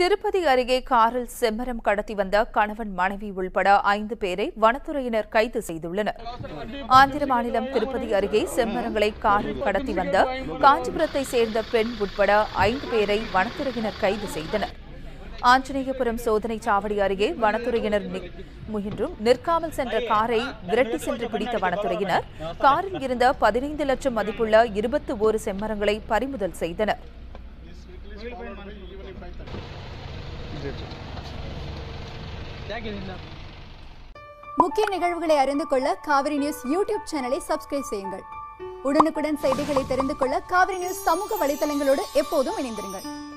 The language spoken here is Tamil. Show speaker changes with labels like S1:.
S1: திருப்பதி அருகே காரில் செம்மரம் கடத்தி வந்த கணவன் மனைவி உள்பட ஐந்து பேரை வனத்துறையினர் கைது செய்துள்ளனர் ஆந்திர மாநிலம் திருப்பதி அருகே செம்மரங்களை காரில் கடத்தி வந்த காஞ்சிபுரத்தை சேர்ந்த பெண் உட்பட ஐந்து பேரை வனத்துறையினர் கைது செய்தனர் ஆஞ்சநேயபுரம் சோதனை சாவடி அருகே வனத்துறையினர் நி- முயன்றும் நிற்காமல் சென்ற காரை விரட்டி சென்று பிடித்த வனத்துறையினர் காரில் இருந்த பதினைந்து லட்சம் மதிப்புள்ள இருபத்தி ஓரு செம்மரங்களை பறிமுதல் செய்தனர்
S2: முக்கிய நிகழ்வுகளை அறிந்து கொள்ள காவிரி நியூஸ் யூடியூப் சேனலை சப்ஸ்கிரைப் செய்யுங்கள் உடனுக்குடன் செய்திகளை தெரிந்து கொள்ள காவிரி நியூஸ் சமூக வலைதளங்களோடு எப்போதும் இணைந்திருங்கள்